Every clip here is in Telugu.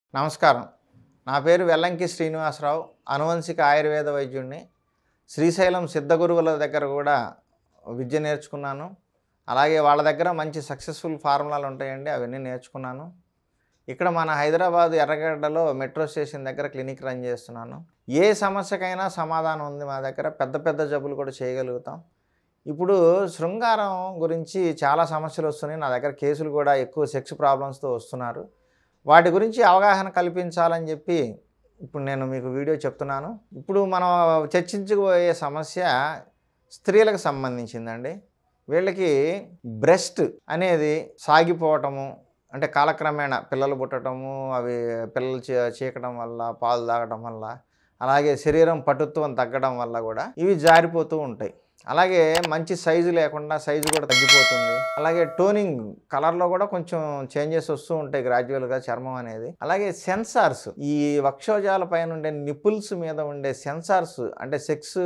నమస్కారం నా పేరు వెల్లంకి శ్రీనివాసరావు అనువంశిక ఆయుర్వేద వైద్యుడిని శ్రీశైలం సిద్ధగురువుల దగ్గర కూడా విద్య నేర్చుకున్నాను అలాగే వాళ్ళ దగ్గర మంచి సక్సెస్ఫుల్ ఫార్ములాలు ఉంటాయండి అవన్నీ నేర్చుకున్నాను ఇక్కడ మన హైదరాబాద్ ఎర్రగడ్డలో మెట్రో స్టేషన్ దగ్గర క్లినిక్ రన్ చేస్తున్నాను ఏ సమస్యకైనా సమాధానం ఉంది మా దగ్గర పెద్ద పెద్ద జబ్బులు కూడా చేయగలుగుతాం ఇప్పుడు శృంగారం గురించి చాలా సమస్యలు వస్తున్నాయి నా దగ్గర కేసులు కూడా ఎక్కువ సెక్స్ ప్రాబ్లమ్స్తో వస్తున్నారు వాటి గురించి అవగాహన కల్పించాలని చెప్పి ఇప్పుడు నేను మీకు వీడియో చెప్తున్నాను ఇప్పుడు మనం చర్చించబోయే సమస్య స్త్రీలకు సంబంధించిందండి వీళ్ళకి బ్రెస్ట్ అనేది సాగిపోవటము అంటే కాలక్రమేణా పిల్లలు పుట్టడము అవి పిల్లలు చీ- చీకడం వల్ల పాలు తాగడం వల్ల అలాగే శరీరం పటుత్వం తగ్గడం వల్ల కూడా ఇవి జారిపోతూ ఉంటాయి అలాగే మంచి సైజు లేకుండా సైజు కూడా తగ్గిపోతుంది అలాగే టోనింగ్ కలర్లో కూడా కొంచెం చేంజెస్ వస్తూ ఉంటాయి గ్రాడ్యువల్గా చర్మం అనేది అలాగే సెన్సార్స్ ఈ వక్షోజాల పైన ఉండే నిపుల్స్ మీద ఉండే సెన్సార్స్ అంటే సెక్స్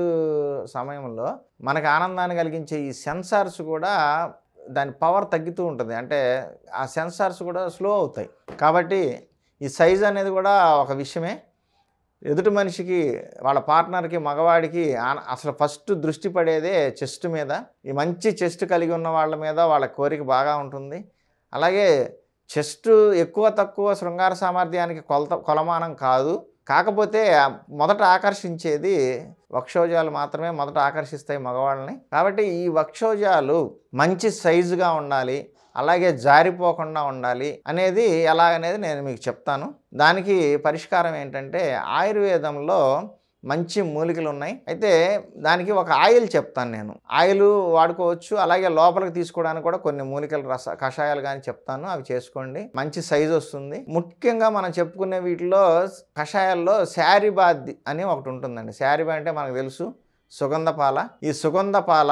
సమయంలో మనకు ఆనందాన్ని కలిగించే ఈ సెన్సార్స్ కూడా దాని పవర్ తగ్గుతూ ఉంటుంది అంటే ఆ సెన్సార్స్ కూడా స్లో అవుతాయి కాబట్టి ఈ సైజ్ అనేది కూడా ఒక విషయమే ఎదుటి మనిషికి వాళ్ళ పార్ట్నర్కి మగవాడికి ఆన- అసలు ఫస్ట్ దృష్టి పడేదే చెస్ట్ మీద ఈ మంచి చెస్ట్ కలిగి ఉన్న వాళ్ళ మీద వాళ్ళ కోరిక బాగా ఉంటుంది అలాగే చెస్ట్ ఎక్కువ తక్కువ శృంగార సామర్థ్యానికి కొలత కొలమానం కాదు కాకపోతే ఆ మొదట ఆకర్షించేది వక్షోజాలు మాత్రమే మొదట ఆకర్షిస్తాయి మగవాళ్ళని కాబట్టి ఈ వక్షోజాలు మంచి సైజుగా ఉండాలి అలాగే జారిపోకుండా ఉండాలి అనేది ఎలాగనేది నేను మీకు చెప్తాను దానికి పరిష్కారం ఏంటంటే ఆయుర్వేదంలో మంచి మూలికలు ఉన్నాయి అయితే దానికి ఒక ఆయిల్ చెప్తాను నేను ఆయిల్ వాడుకోవచ్చు అలాగే లోపలికి తీసుకోవడానికి కూడా కొన్ని మూలికల రస కషాయాలు కానీ చెప్తాను అవి చేసుకోండి మంచి సైజు వస్తుంది ముఖ్యంగా మనం చెప్పుకునే వీటిలో కషాయాల్లో శారీబాద్ అని ఒకటి ఉంటుందండి శారీబా అంటే మనకు తెలుసు సుగంధపాల ఈ సుగంధపాల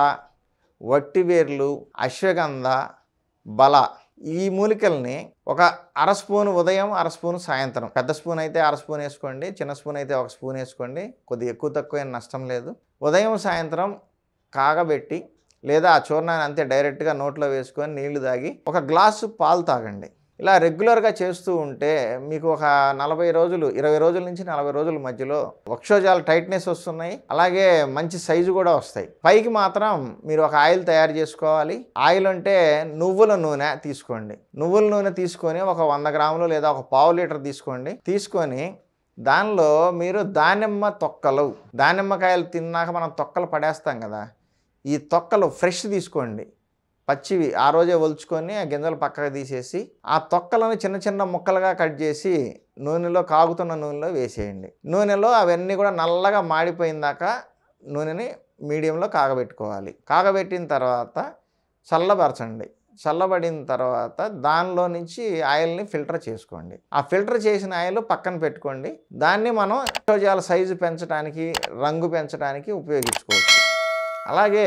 వట్టివేర్లు అశ్వగంధ బల ఈ మూలికల్ని ఒక అర స్పూన్ ఉదయం అర స్పూన్ సాయంత్రం పెద్ద స్పూన్ అయితే అర స్పూన్ వేసుకోండి చిన్న స్పూన్ అయితే ఒక స్పూన్ వేసుకోండి కొద్దిగా ఎక్కువ తక్కువ ఏం నష్టం లేదు ఉదయం సాయంత్రం కాగబెట్టి లేదా ఆ చూర్ణాన్ని అంతే డైరెక్ట్గా నోట్లో వేసుకొని నీళ్లు తాగి ఒక గ్లాసు పాలు తాగండి ఇలా రెగ్యులర్గా చేస్తూ ఉంటే మీకు ఒక నలభై రోజులు ఇరవై రోజుల నుంచి నలభై రోజుల మధ్యలో వక్షోజాలు టైట్నెస్ వస్తున్నాయి అలాగే మంచి సైజు కూడా వస్తాయి పైకి మాత్రం మీరు ఒక ఆయిల్ తయారు చేసుకోవాలి ఆయిల్ అంటే నువ్వుల నూనె తీసుకోండి నువ్వుల నూనె తీసుకొని ఒక వంద గ్రాములు లేదా ఒక పావు లీటర్ తీసుకోండి తీసుకొని దానిలో మీరు దానిమ్మ తొక్కలు దానిమ్మకాయలు తిన్నాక మనం తొక్కలు పడేస్తాం కదా ఈ తొక్కలు ఫ్రెష్ తీసుకోండి పచ్చివి ఆ రోజే ఒలుచుకొని ఆ గింజలు పక్కకు తీసేసి ఆ తొక్కలను చిన్న చిన్న ముక్కలుగా కట్ చేసి నూనెలో కాగుతున్న నూనెలో వేసేయండి నూనెలో అవన్నీ కూడా నల్లగా మాడిపోయిన దాకా నూనెని మీడియంలో కాగబెట్టుకోవాలి కాగబెట్టిన తర్వాత చల్లబరచండి చల్లబడిన తర్వాత దానిలో నుంచి ఆయిల్ని ఫిల్టర్ చేసుకోండి ఆ ఫిల్టర్ చేసిన ఆయిల్ పక్కన పెట్టుకోండి దాన్ని మనం వక్షోజాల సైజు పెంచడానికి రంగు పెంచడానికి ఉపయోగించుకోవచ్చు అలాగే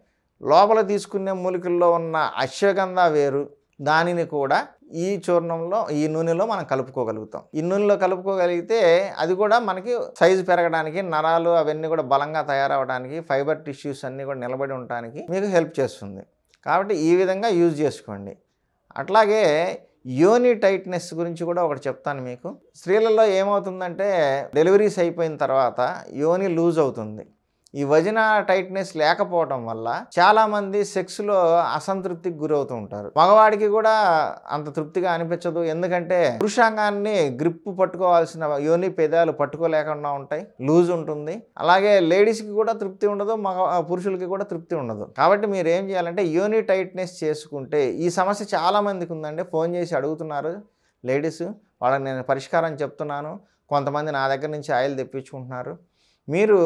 లోపల తీసుకునే మూలికల్లో ఉన్న అశ్వగంధ వేరు దానిని కూడా ఈ చూర్ణంలో ఈ నూనెలో మనం కలుపుకోగలుగుతాం ఈ నూనెలో కలుపుకోగలిగితే అది కూడా మనకి సైజు పెరగడానికి నరాలు అవన్నీ కూడా బలంగా తయారవడానికి ఫైబర్ టిష్యూస్ అన్నీ కూడా నిలబడి ఉండడానికి మీకు హెల్ప్ చేస్తుంది కాబట్టి ఈ విధంగా యూజ్ చేసుకోండి అట్లాగే యోని టైట్నెస్ గురించి కూడా ఒకటి చెప్తాను మీకు స్త్రీలలో ఏమవుతుందంటే డెలివరీస్ అయిపోయిన తర్వాత యోని లూజ్ అవుతుంది ఈ వజన టైట్నెస్ లేకపోవడం వల్ల చాలా మంది సెక్స్ లో అసంతృప్తికి గురవుతూ ఉంటారు మగవాడికి కూడా అంత తృప్తిగా అనిపించదు ఎందుకంటే పురుషాంగాన్ని గ్రిప్ పట్టుకోవాల్సిన యోని పెదాలు పట్టుకోలేకుండా ఉంటాయి లూజ్ ఉంటుంది అలాగే లేడీస్ కి కూడా తృప్తి ఉండదు మగ పురుషులకి కూడా తృప్తి ఉండదు కాబట్టి మీరు ఏం చేయాలంటే యోని టైట్నెస్ చేసుకుంటే ఈ సమస్య చాలా మందికి ఉందండి ఫోన్ చేసి అడుగుతున్నారు లేడీస్ వాళ్ళకి నేను పరిష్కారం చెప్తున్నాను కొంతమంది నా దగ్గర నుంచి ఆయిల్ తెప్పించుకుంటున్నారు మీరు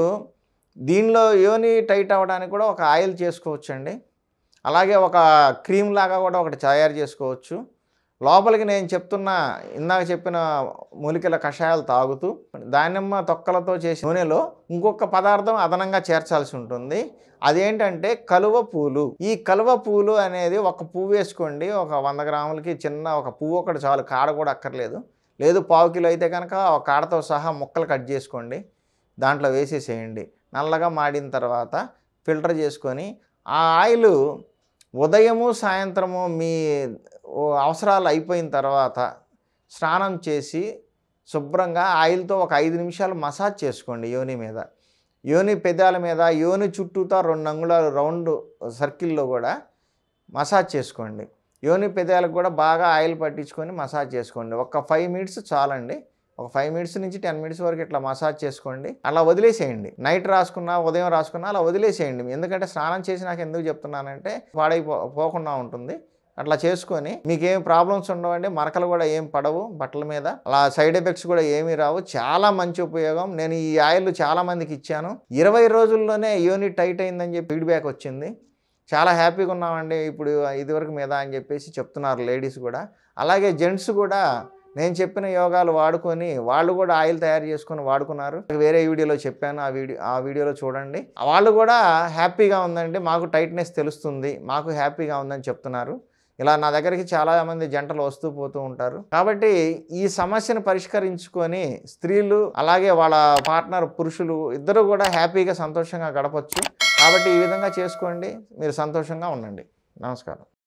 దీనిలో యోని టైట్ అవ్వడానికి కూడా ఒక ఆయిల్ చేసుకోవచ్చండి అలాగే ఒక క్రీమ్ లాగా కూడా ఒకటి తయారు చేసుకోవచ్చు లోపలికి నేను చెప్తున్న ఇందాక చెప్పిన మూలికల కషాయాలు తాగుతూ దానిమ్మ తొక్కలతో చేసిన నూనెలో ఇంకొక పదార్థం అదనంగా చేర్చాల్సి ఉంటుంది అదేంటంటే కలువ పూలు ఈ కలువ పూలు అనేది ఒక పువ్వు వేసుకోండి ఒక వంద గ్రాములకి చిన్న ఒక పువ్వు ఒకటి చాలు కాడ కూడా అక్కర్లేదు లేదు పావు కిలో అయితే కనుక ఒక కాడతో సహా ముక్కలు కట్ చేసుకోండి దాంట్లో వేసేసేయండి నల్లగా మాడిన తర్వాత ఫిల్టర్ చేసుకొని ఆ ఆయిల్ ఉదయము సాయంత్రము మీ ఓ అవసరాలు అయిపోయిన తర్వాత స్నానం చేసి శుభ్రంగా ఆయిల్తో ఒక ఐదు నిమిషాలు మసాజ్ చేసుకోండి యోని మీద యోని పెదాల మీద యోని చుట్టూతో రెండు అంగుళాలు రౌండ్ సర్కిల్లో కూడా మసాజ్ చేసుకోండి యోని పెదాలకు కూడా బాగా ఆయిల్ పట్టించుకొని మసాజ్ చేసుకోండి ఒక ఫైవ్ మినిట్స్ చాలండి ఒక ఫైవ్ మినిట్స్ నుంచి టెన్ మినిట్స్ వరకు ఇట్లా మసాజ్ చేసుకోండి అలా వదిలేసేయండి నైట్ రాసుకున్నా ఉదయం రాసుకున్నా అలా వదిలేసేయండి ఎందుకంటే స్నానం చేసి నాకు ఎందుకు చెప్తున్నానంటే పాడైపో పోకుండా ఉంటుంది అట్లా చేసుకొని మీకు ఏం ప్రాబ్లమ్స్ ఉండవండి మరకలు కూడా ఏం పడవు బట్టల మీద అలా సైడ్ ఎఫెక్ట్స్ కూడా ఏమీ రావు చాలా మంచి ఉపయోగం నేను ఈ ఆయిల్ చాలా మందికి ఇచ్చాను ఇరవై రోజుల్లోనే యూనిట్ టైట్ అయిందని చెప్పి ఫీడ్బ్యాక్ వచ్చింది చాలా హ్యాపీగా ఉన్నామండి ఇప్పుడు ఇదివరకు మీద అని చెప్పేసి చెప్తున్నారు లేడీస్ కూడా అలాగే జెంట్స్ కూడా నేను చెప్పిన యోగాలు వాడుకొని వాళ్ళు కూడా ఆయిల్ తయారు చేసుకొని వాడుకున్నారు వేరే వీడియోలో చెప్పాను ఆ వీడియో ఆ వీడియోలో చూడండి వాళ్ళు కూడా హ్యాపీగా ఉందండి మాకు టైట్నెస్ తెలుస్తుంది మాకు హ్యాపీగా ఉందని చెప్తున్నారు ఇలా నా దగ్గరికి చాలా మంది జంటలు వస్తూ పోతూ ఉంటారు కాబట్టి ఈ సమస్యను పరిష్కరించుకొని స్త్రీలు అలాగే వాళ్ళ పార్ట్నర్ పురుషులు ఇద్దరు కూడా హ్యాపీగా సంతోషంగా గడపచ్చు కాబట్టి ఈ విధంగా చేసుకోండి మీరు సంతోషంగా ఉండండి నమస్కారం